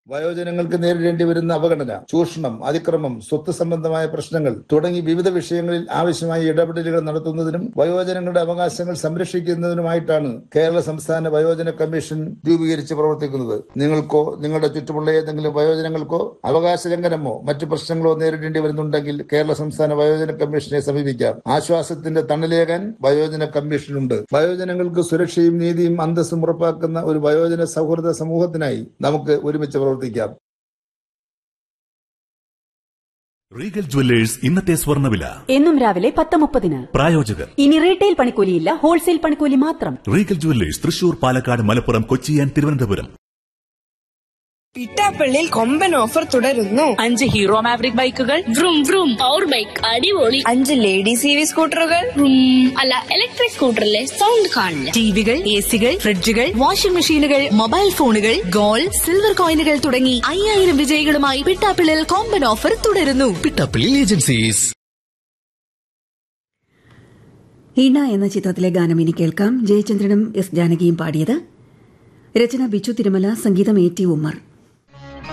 വയോജനങ്ങൾക്ക് നേരിടേണ്ടി വരുന്ന അവഗണന ചൂഷണം അതിക്രമം സ്വത്ത് സംബന്ധമായ പ്രശ്നങ്ങൾ തുടങ്ങി വിവിധ വിഷയങ്ങളിൽ ആവശ്യമായ ഇടപെടലുകൾ നടത്തുന്നതിനും വയോജനങ്ങളുടെ അവകാശങ്ങൾ സംരക്ഷിക്കുന്നതിനുമായിട്ടാണ് കേരള സംസ്ഥാന വയോജന കമ്മീഷൻ രൂപീകരിച്ച് പ്രവർത്തിക്കുന്നത് നിങ്ങൾക്കോ നിങ്ങളുടെ ചുറ്റുമുള്ള ഏതെങ്കിലും വയോജനങ്ങൾക്കോ അവകാശ ലംഘനമോ മറ്റു പ്രശ്നങ്ങളോ നേരിടേണ്ടി വരുന്നുണ്ടെങ്കിൽ കേരള സംസ്ഥാന വയോജന കമ്മീഷനെ സമീപിക്കാം ആശ്വാസത്തിന്റെ തണലേകാൻ വയോജന കമ്മീഷനുണ്ട് വയോജനങ്ങൾക്ക് സുരക്ഷയും നീതിയും അന്തസ്സും ഉറപ്പാക്കുന്ന ഒരു വയോജന സൗഹൃദ സമൂഹത്തിനായി നമുക്ക് ഒരുമിച്ച് പ്രവർത്തിക്കാം റീഗൽ ജുവല്ലേഴ്സ് ഇന്നത്തെ സ്വർണ്ണവില എന്നും രാവിലെ പത്ത് മുപ്പതിന് പ്രായോജകർ ഇനി റീറ്റെയിൽ പണിക്കൂലിയില്ല ഹോൾസെയിൽ പണിക്കൂലി മാത്രം Regal Jewellers Thrissur Palakkad Malappuram Kochi and Thiruvananthapuram പിട്ടാപ്പള്ളിയിൽ കൊമ്പൻ ഓഫർ തുടരുന്നു അഞ്ച് ഹീറോ മാവറിക് ബൈക്കുകൾ vroom vroom പവർ ബൈക്ക് അടിപൊളി അഞ്ച് ലേഡീസ് ഇ വി സ്കൂട്ടറുകൾ vroom അല്ല ഇലക്ട്രിക് സ്കൂട്ടറിലെ സൗണ്ട് കാണില്ല ടിവികൾ എ സികൾ ഫ്രിഡ്ജുകൾ വാഷിംഗ് മെഷീനുകൾ മൊബൈൽ ഫോണുകൾ ഗോൾഡ് സിൽവർ കോയിനുകൾ തുടങ്ങി അയ്യായിരം വിജയികളുമായി പിട്ടാപ്പിളിൽ കോമ്പൻ ഓഫർ തുടരുന്നു പിട്ടാപ്പിള്ളി ഏജൻസീസ് ഇണ എന്ന ചിത്രത്തിലെ ഗാനം ഇനി കേൾക്കാം ജയചന്ദ്രനും എസ് ജാനകിയും പാടിയത് രചന ബിച്ചു തിരുമല സംഗീതം എ ടി ഉമ്മർ